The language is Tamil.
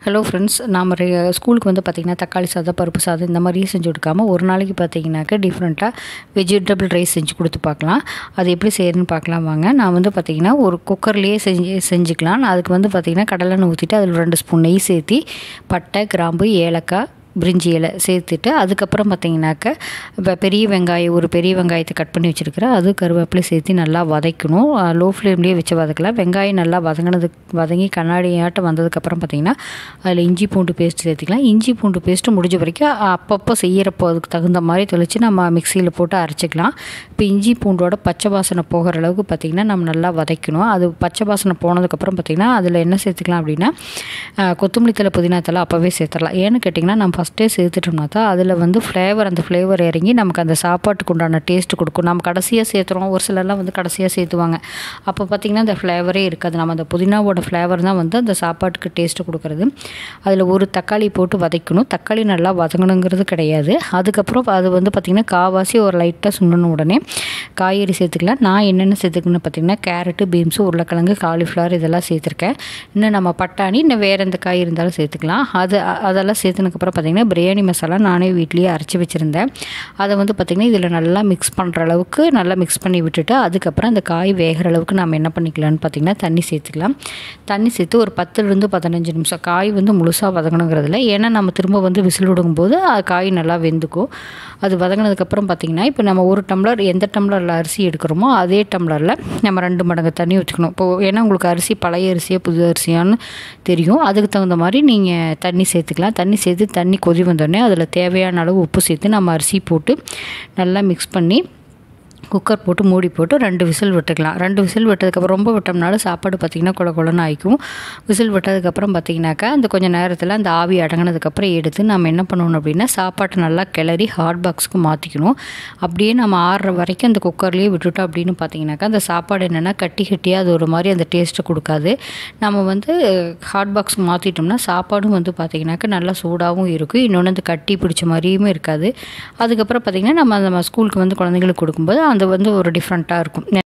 ஹலோ ஃப்ரெண்ட்ஸ் நாம் ஸ்கூலுக்கு வந்து பார்த்திங்கன்னா தக்காளி சாதம் பருப்பு சாதம் இந்த மாதிரியே செஞ்சு கொடுக்காம ஒரு நாளைக்கு பார்த்தீங்கன்னாக்கா டிஃப்ரெண்ட்டாக வெஜிடபிள் ரைஸ் செஞ்சு கொடுத்து பார்க்கலாம் அது எப்படி செய்யறதுன்னு பார்க்கலாம் வாங்க நான் வந்து பார்த்திங்கன்னா ஒரு குக்கர்லேயே செஞ்சு செஞ்சுக்கலாம் நான் அதுக்கு வந்து பார்த்திங்கன்னா கடலெண்ணெய் ஊற்றிட்டு அதில் ரெண்டு ஸ்பூன் நெய் சேர்த்தி பட்டை கிராம்பு ஏலக்காய் பிரிஞ்சி இலை சேர்த்துட்டு அதுக்கப்புறம் பார்த்தீங்கன்னாக்க இப்போ பெரிய வெங்காயம் ஒரு பெரிய வெங்காயத்தை கட் பண்ணி வச்சுருக்கிறேன் அது கருவேப்பிலை சேர்த்து நல்லா வதக்கணும் லோ ஃப்ளேம்லேயே வச்சு வதக்கலாம் வெங்காயம் நல்லா வதங்கினதுக்கு வதங்கி கண்ணாடியாட்டம் வந்ததுக்கப்புறம் பார்த்திங்கன்னா அதில் இஞ்சி பூண்டு பேஸ்ட் சேர்த்துக்கலாம் இஞ்சி பூண்டு பேஸ்ட்டு முடிஞ்ச வரைக்கும் அப்பப்போ செய்கிறப்போ அதுக்கு தகுந்த மாதிரி தெளித்து நம்ம மிக்சியில் போட்டு அரைச்சிக்கலாம் இப்போ இஞ்சி பூண்டோட பச்சை வாசனை போகிற அளவுக்கு பார்த்திங்கன்னா நம்ம நல்லா வதக்கணும் அது பச்சை வாசனை போனதுக்கப்புறம் பார்த்திங்கன்னா அதில் என்ன சேர்த்துக்கலாம் அப்படின்னா கொத்தமல்லி தலை புதினா தலை அப்போவே சேர்த்துடலாம் ஏன்னு கேட்டிங்கன்னா நம்ம ஃபஸ்ட்டே சேர்த்துட்டோம்னா தான் அதில் வந்து ஃப்ளேவர் அந்த ஃப்ளேவர் இறங்கி நமக்கு அந்த சாப்பாட்டுக்கு உண்டான டேஸ்ட் கொடுக்கும் நம்ம கடைசியாக சேர்த்துறோம் ஒரு சிலர்லாம் வந்து கடைசியாக சேர்த்துவாங்க அப்போ பார்த்திங்கன்னா அந்த ஃப்ளேவரே இருக்காது நம்ம அந்த புதினாவோட ஃப்ளேவர் தான் வந்து அந்த சாப்பாட்டுக்கு டேஸ்ட்டு கொடுக்குறது அதில் ஒரு தக்காளி போட்டு வதக்கணும் தக்காளி நல்லா வதங்கணுங்கிறது கிடையாது அதுக்கப்புறம் அது வந்து பார்த்திங்கன்னா காவாசி ஒரு லைட்டாக சுண்டன உடனே காய்கறி சேர்த்துக்கலாம் நான் என்னென்ன சேர்த்துக்கணும்னு பார்த்திங்கன்னா கேரட்டு பீன்ஸு உருளைக்கிழங்கு காலிஃப்ளவர் இதெல்லாம் சேர்த்துருக்கேன் இன்னும் நம்ம பட்டாணி இன்னும் வேறு எந்த காய் இருந்தாலும் சேர்த்துக்கலாம் அது அதெல்லாம் சேர்த்துனதுக்கப்புறம் பார்த்திங்கன்னா பிரியாணி மசாலா நானே வீட்லேயே அரைச்சி வச்சுருந்தேன் அதை வந்து பார்த்திங்கன்னா இதில் நல்லா மிக்ஸ் பண்ணுற அளவுக்கு நல்லா மிக்ஸ் பண்ணி விட்டுட்டு அதுக்கப்புறம் அந்த காய் வேகிற அளவுக்கு நம்ம என்ன பண்ணிக்கலாம்னு பார்த்திங்கன்னா தண்ணி சேர்த்துக்கலாம் தண்ணி சேர்த்து ஒரு பத்துலேருந்து பதினஞ்சு நிமிஷம் காய் வந்து முழுசாக வதங்கணுங்கிறதுல ஏன்னா நம்ம திரும்ப வந்து விசில் விடும்போது காய் நல்லா வெந்துக்கும் அது வதங்கினதுக்கப்புறம் பார்த்திங்கன்னா இப்போ நம்ம ஒரு டம்ளர் எந்த டம்ளரில் அரிசி எடுக்கிறோமோ அதே டம்ளரில் நம்ம ரெண்டு மடங்கு தண்ணி ஊற்றிக்கணும் இப்போது ஏன்னா உங்களுக்கு அரிசி பழைய அரிசியாக புது அரிசியான்னு தெரியும் அதுக்கு தகுந்த மாதிரி நீங்கள் தண்ணி சேர்த்துக்கலாம் தண்ணி சேர்த்து தண்ணி கொதி வந்தோடனே அதில் தேவையான அளவு உப்பு சேர்த்து நம்ம அரிசி போட்டு நல்லா மிக்ஸ் பண்ணி குக்கர் போட்டு மூடி போட்டு ரெண்டு விசில் விட்டுக்கலாம் ரெண்டு விசில் விட்டதுக்கப்புறம் ரொம்ப விட்டோம்னாலும் சாப்பாடு பார்த்திங்கன்னா குல குலன்னு ஆயிக்கும் விசில் விட்டதுக்கப்புறம் பார்த்திங்கனாக்கா அந்த கொஞ்சம் நேரத்தில் அந்த ஆவி அடங்கினதுக்கப்புறம் எடுத்து நம்ம என்ன பண்ணணும் அப்படின்னா சாப்பாட்டை நல்லா கிளறி ஹாட் பாக்ஸுக்கு மாற்றிக்கணும் அப்படியே நம்ம ஆறுற வரைக்கும் அந்த குக்கர்லேயே விட்டுட்டோம் அப்படின்னு பார்த்திங்கனாக்கா அந்த சாப்பாடு என்னென்னா கட்டி கட்டியாக அது ஒரு மாதிரி அந்த டேஸ்ட்டை கொடுக்காது நம்ம வந்து ஹாட் பாக்ஸ் மாற்றிட்டோம்னா சாப்பாடும் வந்து பார்த்திங்கனாக்கா நல்லா சூடாகவும் இருக்கும் இன்னொன்று அந்த கட்டி பிடிச்ச மாதிரியுமே இருக்காது அதுக்கப்புறம் பார்த்திங்கன்னா நம்ம நம்ம ஸ்கூலுக்கு வந்து குழந்தைங்களுக்கு கொடுக்கும்போது அது வந்து ஒரு டிஃப்ரெண்ட்டாக இருக்கும்